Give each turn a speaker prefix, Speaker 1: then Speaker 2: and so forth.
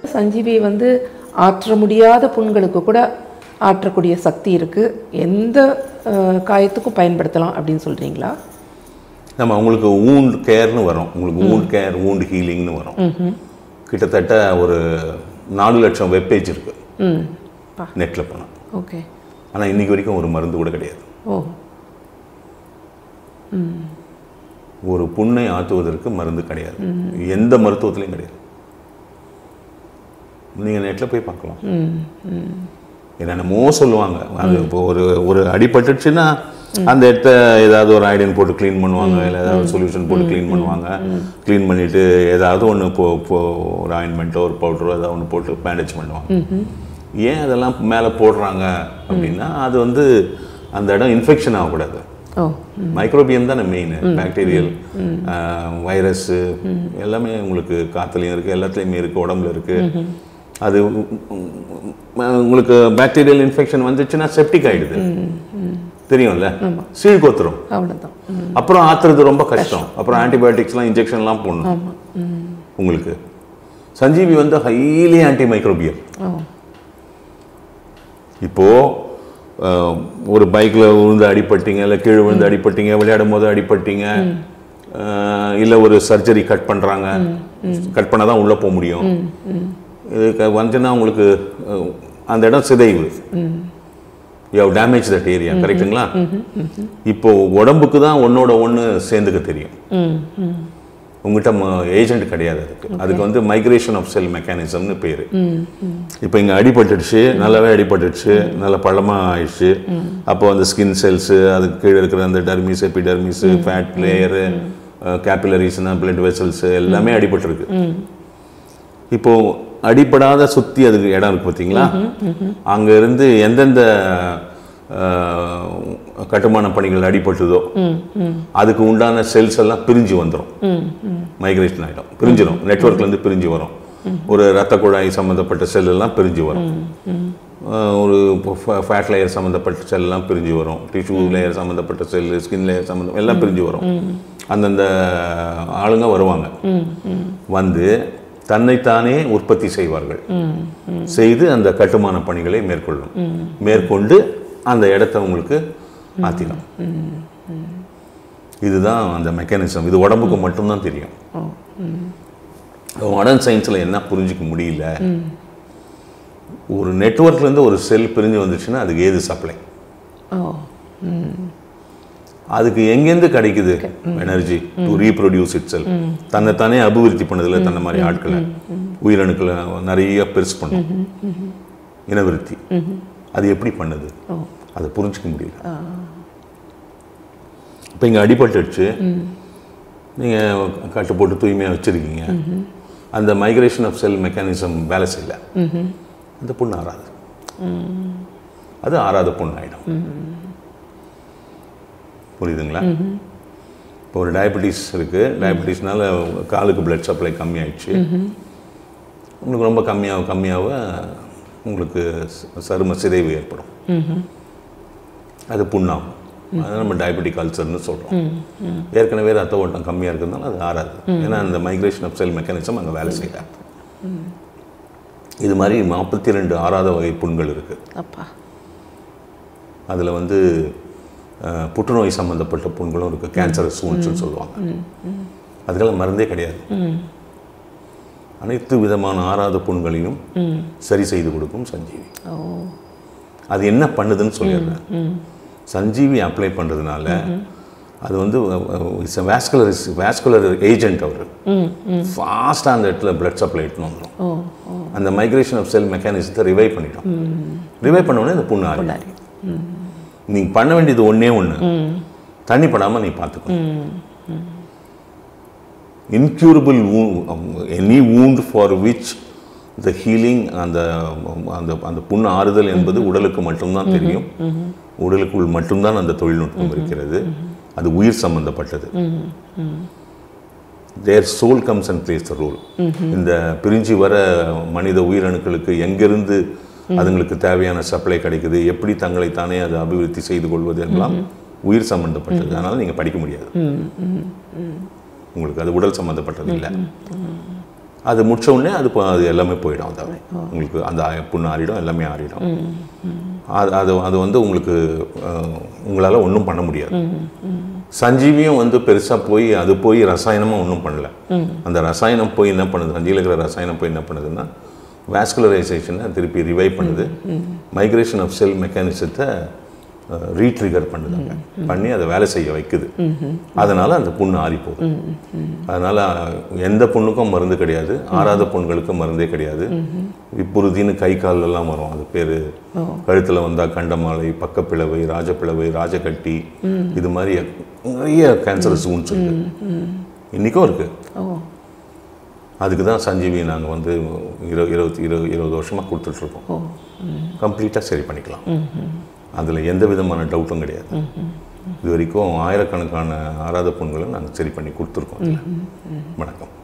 Speaker 1: சஞ்சீவி வந்து ஆற்ற முடியாத புண்களுக்கு கூட ஆற்றக்கூடிய சக்தி இருக்குது எந்த அஹ், காயத்துக்கும் பயன்படுத்தலாம் அப்படின்னு சொல்கிறீங்களா
Speaker 2: நம்ம உங்களுக்கு ஊண்ட் கேர்னு வரும் உங்களுக்கு ஊண்ட் கேர் ஊண்ட் ஹீலிங்னு வரும் கிட்டத்தட்ட ஒரு நாலு லட்சம் வெப்பேஜ் இருக்கு
Speaker 1: ம் பா
Speaker 2: நெட்டில் போனால்
Speaker 1: ஓகே
Speaker 2: ஆனால் இன்னைக்கு வரைக்கும் ஒரு மருந்து கூட கிடையாது
Speaker 1: ஓ
Speaker 2: ஒரு புண்ணை ஆற்றுவதற்கு மருந்து கிடையாது எந்த மருத்துவத்திலையும் கிடையாது நீங்கள் நெட்டில் போய் பார்க்கலாம் என்னென்னமோ சொல்லுவாங்க அது இப்போ ஒரு ஒரு அடிபட்டுச்சுன்னா அந்த இடத்த ஏதாவது ஒரு ஐடியன் போட்டு க்ளீன் பண்ணுவாங்க இல்லை ஏதாவது சொல்யூஷன் போட்டு க்ளீன் பண்ணுவாங்க க்ளீன் பண்ணிட்டு ஏதாவது ஒன்று இப்போ இப்போ ஒரு ஆயின்மெண்ட்டோ ஒரு பவுடரோ ஏதாவது ஒன்று போட்டு பேண்டேஜ் பண்ணுவாங்க ஏன் அதெல்லாம் மேலே போடுறாங்க அப்படின்னா அது வந்து அந்த இடம் இன்ஃபெக்ஷன் ஆகக்கூடாது
Speaker 1: ஓ
Speaker 2: மைக்ரோபியம் தானே மெயின் பாக்டீரியல் வைரஸ் எல்லாமே உங்களுக்கு காத்துலையும் இருக்குது எல்லாத்துலேயுமே இருக்குது உடம்புல இருக்குது அது உ- உ- உங்களுக்கு பாக்டீரியல் இன்ஃபெக்ஷன் வந்துச்சுன்னா செப்டிக் ஆயிடுது தெரியும்ல சீழ் கொத்துரும்
Speaker 1: அவ்வளோதான்
Speaker 2: அப்புறம் ஆத்துறது ரொம்ப கஷ்டம் அப்புறம் ஆன்டிபயோட்டிக்ஸ்லாம் இன்ஜெக்ஷன்லாம் போடணும்
Speaker 1: ஆமாம்
Speaker 2: உங்களுக்கு சஞ்சீவி வந்து ஹைலி ஆன்டி மைக்ரோபியல்
Speaker 1: ஓ
Speaker 2: இப்போ அஹ், ஒரு பைக்ல விழுந்து அடிபட்டீங்க இல்லை கீழே விழுந்து அடிபட்டீங்க விளையாடும் போது அடிபட்டீங்க அஹ், இல்ல ஒரு சர்ஜரி கட் பண்றாங்க கட் பண்ணாதான் தான் உள்ள போக முடியும் இதுக்கு வந்துச்சுன்னா உங்களுக்கு அஹ், அந்த இடம் சிதைவு you have damage that area கரெக்ட்டுங்களா இப்போ உடம்புக்கு தான் ஒன்னோட ஒன்று சேர்ந்துக்க தெரியும்
Speaker 1: ம் ம்
Speaker 2: உங்ககிட்ட ஏஜென்ட் கிடையாது அதுக்கு அதுக்கு வந்து மைக்ரேஷன் ஆஃப் செல் மெக்கானிசம்னு பேர் இப்போ இங்கே அடிபட்டுடுச்சு நல்லாவே அடிபட்டுடுச்சு நல்ல பழமாக ஆயிடுச்சு அப்போ அந்த ஸ்கின் செல்ஸு அதுக்கு கீழே இருக்கிற அந்த டர்மிஸ் எபிடர்மிஸ் ஃபேட் லேயரு கேபிலரிஸ்னா பிளட் வெசல்ஸ் எல்லாமே அடிபட்டிருக்கு இப்போ அடிபடாத சுற்றி அதுக்கு இடம் இருக்கு பார்த்தீங்களா அங்க இருந்து எந்தெந்த அஹ், கட்டுமான பணிகள் அடிபட்டுதோ அதுக்கு உண்டான செல்ஸ் எல்லாம் பிரிஞ்சு வந்துடும் மைக்ரேஷன் ஆகிடும் பிரிஞ்சிடும் நெட்ஒர்க்லேருந்து பிரிஞ்சு வரும் ஒரு ரத்த குழாய் சம்மந்தப்பட்ட செல் எல்லாம் பிரிஞ்சு வரும் அஹ், ஒரு ஃபேட் லேயர் சம்மந்தப்பட்ட செல் எல்லாம் பிரிஞ்சு வரும் டிஷ்யூ லேயர் சம்மந்தப்பட்ட செல் ஸ்கின் லேயர் சம்மந்தம் எல்லாம் பிரிஞ்சு வரும் அந்தந்த ஆளுங்க வருவாங்க வந்து தன்னைத்தானே உற்பத்தி செய்வார்கள் செய்து அந்த கட்டுமான பணிகளை மேற்கொள்ளும் மேற்கொண்டு அந்த இடத்த உங்களுக்கு மாற்றிடும் இதுதான் அந்த மெக்கானிசம் இது உடம்புக்கு மட்டும்தான் தெரியும் மாடர்ன் சயின்ஸில் என்ன புரிஞ்சிக்க முடியல ஒரு நெட்ஒர்க்லேருந்து ஒரு செல் பிரிஞ்சு வந்துச்சுன்னா அதுக்கு ஏது சப்ளை
Speaker 1: ஓ
Speaker 2: அதுக்கு எங்கேருந்து கிடைக்குது energy to reproduce it cell தன்னைத்தானே அபிவிருத்தி பண்ணதில்ல தன்னை மாதிரி ஆட்களை உயிரணுக்களை நிறைய பெருசு பண்ணும் இனவிருத்தி அது எப்படி பண்ணுது அதை புரிஞ்சுக்க முடியல இப்போ இங்கே அடிபட்டுடுச்சு நீங்கள் கட்டு போட்டு தூய்மையாக வச்சுருக்கீங்க அந்த மைக்ரேஷன் ஆஃப் செல் மெக்கானிசம் வேலை செய்யல அந்த புண்ணு ஆறாது அது ஆறாத புண்ணு ஆயிடும் புரியுதுங்களா இப்போ ஒரு டயபெட்டிஸ் இருக்குது டயபெட்டிஸ்னால காலுக்கு பிளட் சப்ளை கம்மியாயிடுச்சு உங்களுக்கு ரொம்ப கம்மியாக கம்மியாக உங்களுக்கு ச- சரும சிதைவு ஏற்படும் அது புண்ணாகும் அதை நம்ம டயபெட்டிக் அல்சர்னு சொல்கிறோம் ஏற்கனவே ரத்த ஓட்டம் கம்மியாக இருக்கிறதுனால அது ஆறாது ஏன்னா அந்த மைக்ரேஷன் ஆஃப் செல் மெக்கானிசம் அங்கே வேலை செய்யாது இது மாதிரி நாற்பத்தி ரெண்டு ஆறாத வகை புண்கள் இருக்குது
Speaker 1: அப்பா
Speaker 2: அதில் வந்து அஹ், புற்றுநோய் சம்மந்தப்பட்ட புண்களும் இருக்குது கேன்சர் சூன்ஸ்னு சொல்லுவாங்க அதுக்கெல்லாம் மருந்தே கிடையாது அனைத்து விதமான ஆறாத புண்களையும் சரி செய்து கொடுக்கும் சஞ்சீவி
Speaker 1: ஓ
Speaker 2: அது என்ன பண்ணுதுன்னு சொல்லிடுறேன் சஞ்சீவி அப்ளை பண்ணுறதுனால அது வந்து இட்ஸ் வேஸ்குலர் வேஸ்குலர் ஏஜென்ட் அவர் ஃபாஸ்ட்டாக அந்த இடத்துல பிளட் சப்ளை எடுத்துன்னு வந்துடும்
Speaker 1: ஓ ஓ
Speaker 2: அந்த மைக்ரேஷன் ஆஃப் செல் மெக்கானிசத்தை ரிவைவ் பண்ணிட்டோம் ரிவைவ் பண்ண உடனே இந்த புண்ணு ஆறு
Speaker 1: பொன்னாரி
Speaker 2: நீங்கள் பண்ண வேண்டியது ஒன்றே ஒன்று தண்ணி படாமல் நீ பார்த்துக்கணும் incurable any wound for which the healing அந்த அந்த அந்த புண்ணு ஆறுதல் என்பது உடலுக்கு மட்டும்தான் தெரியும் உடலுக்குள் மட்டும்தான் அந்த தொழில்நுட்பம் இருக்கிறது அது உயிர் சம்பந்தப்பட்டது their soul comes and plays the role இந்த பிரிஞ்சு வர மனித உயிரணுக்களுக்கு எங்கிருந்து அதுங்களுக்கு தேவையான சப்ளை கிடைக்குது எப்படி தங்களை தானே அதை அபிவிருத்தி செய்து கொள்வது எல்லாம் உயிர் சம்பந்தப்பட்டது அதனால நீங்க படிக்க முடியாது உங்களுக்கு அது உடல் சம்பந்தப்பட்டது இல்லை அது முடிச்ச உடனே அது போ- அது எல்லாமே போயிடும் அது உங்களுக்கு அந்த ஆ- புண்ணு ஆறிடும் எல்லாமே ஆறிடும் அது அது அது வந்து உங்களுக்கு உங்களால் ஒன்றும் பண்ண முடியாது சஞ்சீவியும் வந்து பெருசாக போய் அது போய் ரசாயனமாக ஒன்றும் பண்ணல அந்த ரசாயனம் போய் என்ன பண்ணுது சஞ்சீவில் இருக்கிற ரசாயனம் போய் என்ன பண்ணுதுன்னா வேஸ்குலரைசேஷனை திருப்பி ரிவைவ் பண்ணுது மைக்ரேஷன் ஆஃப் செல் மெக்கானிசத்தை ரீட்ரிகர் பண்ணுதாங்க பண்ணி அதை வேலை செய்ய வைக்குது அதனால அந்த புண்ணு ஆறி போகுது அதனால எந்த புண்ணுக்கும் மருந்து கிடையாது ஆறாத புண்களுக்கும் மருந்தே கிடையாது விப்புறுதின்னு கை கால் எல்லாம் வரும் அது பேர் கழுத்தில் வந்தால் கண்டமாலை பக்கப்பிளவை ராஜப்பிளவை ராஜகட்டி இது மாதிரி நிறைய கேன்சரஸ் ஊன்ஸ் இருக்கு இன்றைக்கும் இருக்கு
Speaker 1: ஓ
Speaker 2: அதுக்கு தான் சஞ்சீவி நாங்கள் வந்து இரு இருபத்தி இரு இருபது வருஷமாக கொடுத்துட்ருக்கோம் கம்ப்ளீட்டாக சரி பண்ணிக்கலாம் அதில் எந்த விதமான டவுட்டும் கிடையாது இது வரைக்கும் ஆயிரக்கணக்கான ஆறாத புண்களை நாங்கள் சரி பண்ணி கொடுத்துருக்கோம் வணக்கம்